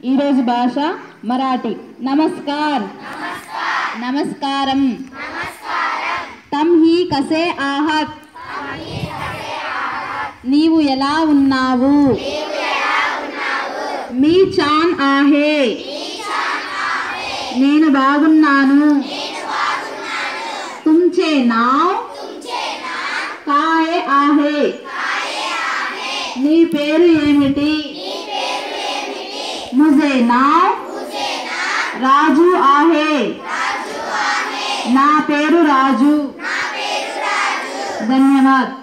ఈరోజు భాష మరాఠీ నమస్కార్ నమస్కారం తమ్ హీ కసే ఆహత్ నీవు ఎలా ఉన్నావు మీ చాన్ ఆహే నేను బాగున్నాను తుమ్చే నావ్ కాయే ఆహే నీ పేరు ఏమిటి ముజే నావ్ రాజు ఆహే నా పేరు రాజు ధన్యవాద్